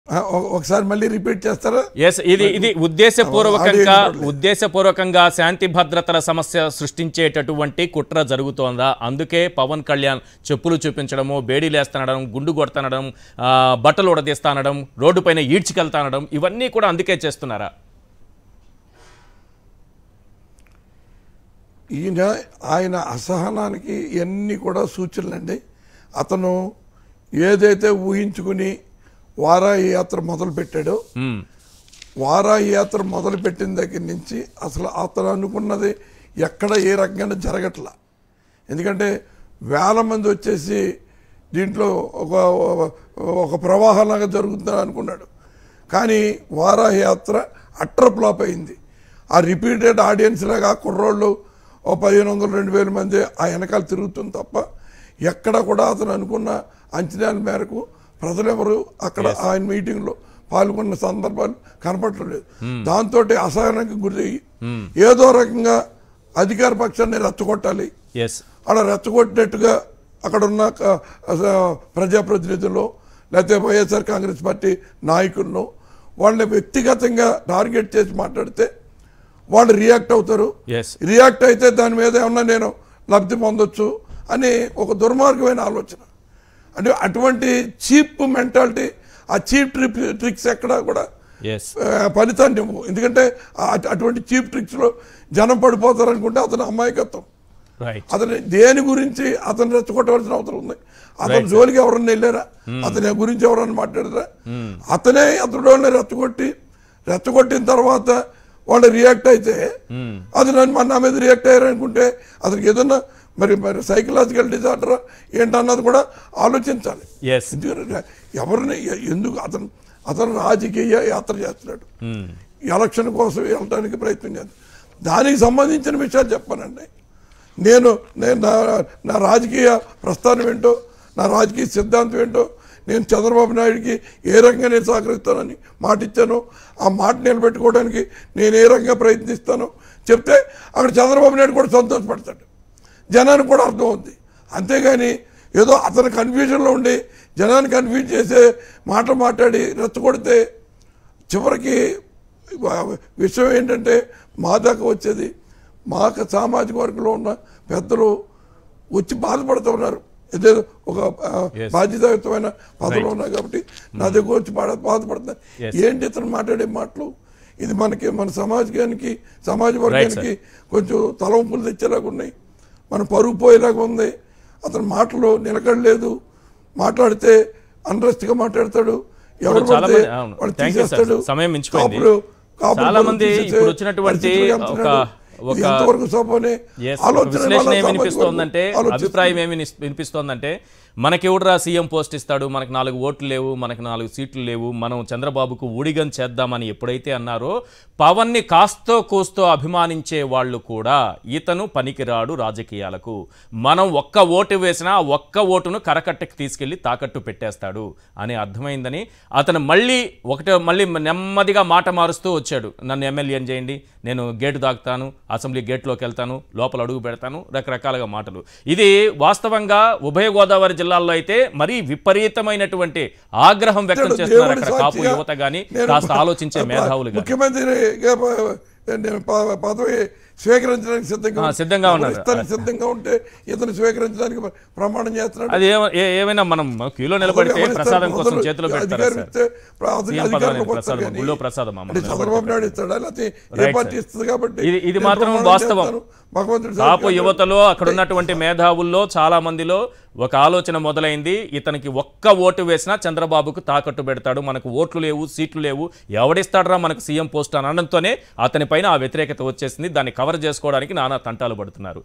ఆ, ఒ- ఒకసారి మళ్ళీ రిపీట్ చేస్తారా ఎస్ ఇది ఇది ఉద్దేశపూర్వకంగా ఆడియో చూడలేదు. ఉద్దేశపూర్వకంగా శాంతి భద్రతల సమస్య సృష్టించేటటువంటి కుట్ర జరుగుతోందా అందుకే పవన్ కళ్యాణ్ చెప్పులు చూపించడము బేడీలేస్తానడం గుండు కొడతానడం ఆ, బట్టలు ఉడదీస్తానడం రోడ్డుపైన ఈడ్చికెళ్తానడం ఇవన్నీ కూడా అందుకే చేస్తున్నారా ఈయన ఆయన అసహనానికి ఇవన్నీ కూడా సూచనలండి అతను ఏదైతే ఊహించుకుని వారాహి యాత్ర మొదలు పెట్టాడో మ్మ్. వారాహి యాత్ర మొదలు పెట్టిన దగ్గర నుంచి అసలు అతను అనుకున్నది ఎక్కడ ఏ రకంగా జరగట్లా ఎందుకంటే వేల మంది వచ్చేసి దీంట్లో ఒక ఒక ప్రవాహంలాగా జరుగుతుందని అనుకున్నాడు కానీ వారాహి యాత్ర అట్టర్ ఫ్లాప్ అయింది ఆ రిపీటెడ్ ఆడియన్స్ లాగా ఆ కుర్రోళ్ళు ఓ పదిహేను వందలు రెండు వేల మంది ఆ వెనకాల తిరుగుతుంది తప్ప ఎక్కడ కూడా అతను అనుకున్న అంచనాల మేరకు ప్రజలెవరు అక్కడ ఆయన మీటింగ్లో పాల్గొన్న సందర్భాలు కనపడలేదు దాంతో అసహనానికి గురయ్యి ఏదో రకంగా అధికార పక్షాన్ని రెచ్చగొట్టాలి ఎస్ అలా రెచ్చగొట్టినట్టుగా అక్కడ ఉన్న క- అస- ప్రజాప్రతినిధులు లేకపోతే వైఎస్ఆర్ కాంగ్రెస్ పార్టీ నాయకులను వాళ్ళని వ్యక్తిగతంగా టార్గెట్ చేసి మాట్లాడితే వాళ్ళు రియాక్ట్ అవుతారు ఎస్ రియాక్ట్ అయితే దాని మీద ఏమన్నా నేను లబ్ధి పొందొచ్చు అని ఒక దుర్మార్గమైన ఆలోచన అంటే అటువంటి చీప్ మెంటాలిటీ ఆ చీప్ ట్రిప్ ట్రిక్స్ ఎక్కడ కూడా ఎస్ ఆ, ఫలితాన్ని ఇవ్వవు ఎందుకంటే ఆ- అటువంటి చీప్ ట్రిక్స్ లో జనం పడిపోతారు అనుకుంటే అతని అమాయకత్వం రైట్ అతని దేని గురించి అతను రెచ్చగొట్టవలసిన అవసరం ఉంది అతని జోలికి ఎవరన్నా వెళ్ళారా అతని గురించి ఎవరన్నా మాట్లాడారా అతనే అతడు రెచ్చగొట్టి రెచ్చగొట్టిన తర్వాత వాళ్ళు రియాక్ట్ అయితే అది నన్ను మన నా మీద రియాక్ట్ అయ్యారు అనుకుంటే అతనికి ఏదన్నా మరి మరి సైకలాజికల్ డిజార్డర్ ఏంటన్నది కూడా ఆలోచించాలి ఎస్ ఎందుకంటే ఎవరిని ఎ- ఎందుకు అతను అతను రాజకీయ యాత్ర చేస్తున్నాడు ఎలక్షన్ కోసం వెళ్ళడానికి ప్రయత్నం చేస్తాడు దానికి సంబంధించిన విషయాలు చెప్పానండి నేను నేను నా నా రాజకీయ ప్రస్థానం ఏంటో నా రాజకీయ సిద్ధాంతం ఏంటో నేను చంద్రబాబు నాయుడికి ఏ రకంగా నేను సహకరిస్తానని మాట ఇచ్చాను ఆ మాట నిలబెట్టుకోవడానికి నేను ఏ రకంగా ప్రయత్నిస్తానో చెప్తే అక్కడ చంద్రబాబు నాయుడు కూడా సంతోషపడతాడు జనానికి కూడా అర్థం అవుద్ది అంతేగాని ఏదో అతను కన్ఫ్యూజన్లో ఉండి జనాన్ని కన్ఫ్యూజ్ చేసే మాటలు మాట్లాడి రెచ్చగొడితే చివరికి వ- విషయం ఏంటంటే మా దాకా వచ్చేది మాకు సామాజిక వర్గంలో ఉన్న పెద్దలు వచ్చి బాధపడుతూ ఉన్నారు ఏదేదో ఒక ఆ, Yes. బాధ్యతాయుతమైన పదవిలో ఉన్నారు కాబట్టి నా దగ్గర వచ్చి బాధ బాధపడుతున్నారు Yes. ఏంటి ఇతను మాట్లాడే మాటలు ఇది మనకి మన సమాజానికి సమాజ వర్గానికి కొంచెం తలవంపులు తెచ్చేలాగా ఉన్నాయి మన పరుగు పోయేలాగా ఉంది అతని మాటలు నిలకడలేదు మాట్లాడితే unrest గా మాట్లాడతాడు ఎవరు చాలా పడితే మంది- అవును. వాళ్ళు Thank you, sir. తీసేస్తాడు. సమయం మించిపోయింది. కాపులు- కాపులు చాలా మంది తీసేసే ఇప్పుడు వచ్చినటువంటి పరిస్థితిలోకి ఒక- వెళ్తున్నాడు. ఒక- ఇది ఎంతవరకు శోభనే Yes, ఒక ఆలోచన విశ్లేషణ వాళ్ళ ఏమి సామాజిక వినిపిస్తోందంటే వర్గం ఆలోచిస్తుంది. అభిప్రాయం ఏమి వినిస్- వినిపిస్తోందంటే మనకి ఎవడురా సీఎం పోస్ట్ ఇస్తాడు మనకి నాలుగు ఓట్లు లేవు మనకి నాలుగు సీట్లు లేవు మనం చంద్రబాబుకు ఊడిగం చేద్దామని ఎప్పుడైతే అన్నారో పవన్ని కాస్తో కూస్తో అభిమానించే వాళ్ళు కూడా ఇతను పనికిరాడు రాజకీయాలకు మనం ఒక్క ఓటు వేసినా ఆ ఒక్క ఓటును కరకట్టకి తీసుకెళ్లి తాకట్టు పెట్టేస్తాడు అని అర్థమైందని అతను మళ్ళీ ఒకటే మళ్ళీ నెమ్మదిగా మాట మారుస్తూ వచ్చాడు నన్ను ఎమ్మెల్యేని చేయండి నేను గేటు దాకుతాను అసెంబ్లీ గేట్లోకి వెళ్తాను లోపల అడుగు పెడతాను రకరకాలుగా మాటలు ఇది వాస్తవంగా ఉభయ గోదావరి జిల్లాల్లో అయితే మరీ విపరీతమైనటువంటి ఆగ్రహం వ్యక్తం దేవుడి చేస్తున్నారు అక్కడ కాపు సాక్షిగా యువత గాని నేను కాస్త ఆలోచించే మేధావులు గాని ముఖ్యమంత్రిగా ప- నేను ప- పదవి స్వీకరించడానికి సిద్ధంగా ఆ, సిద్ధంగా ఉన్నారు. ఇస్తానికి సిద్ధంగా ఉంటే ఇతను స్వీకరించడానికి ప్ర- ప్రమాణం చేస్తున్నాడు అది ఏమ- ఏ- ఏమైనా మనం క్యూలో నిలబడితే ఎవరు ఇస్తారు? ప్రసాదం కోసం మొదలు చేతిలో పెడతారు అధికారం సార్ ఇస్తే ప్ర- అధి- సీఎం పదవి అధికారంలోకి ప్రసాదం, వస్తారు కానీ గుళ్ళో ప్రసాదం అమ్మ, అంటే చంద్రబాబు నాయుడు ఇస్తాడా లేకపోతే ఏ Right, పార్టీ sir. ఇస్తుంది కాబట్టి ఇది- ఇది నేను మాత్రం ప్రమాణం వాస్తవం. చేస్తాను. భగవంతుడి కాపు సాక్షిగా యువతలో అక్కడ ఉన్నటువంటి మేధావుల్లో చాలా మందిలో ఒక ఆలోచన మొదలైంది ఇతనికి ఒక్క ఓటు వేసినా చంద్రబాబుకు తాకట్టు పెడతాడు మనకు ఓట్లు లేవు సీట్లు లేవు ఎవడిస్తాడరా మనకు సీఎం పోస్ట్ అని అనడంతోనే అతని పైన ఆ వ్యతిరేకత వచ్చేసింది దాన్ని కవర్ చేసుకోవడానికి నానా తంటాలు పడుతున్నారు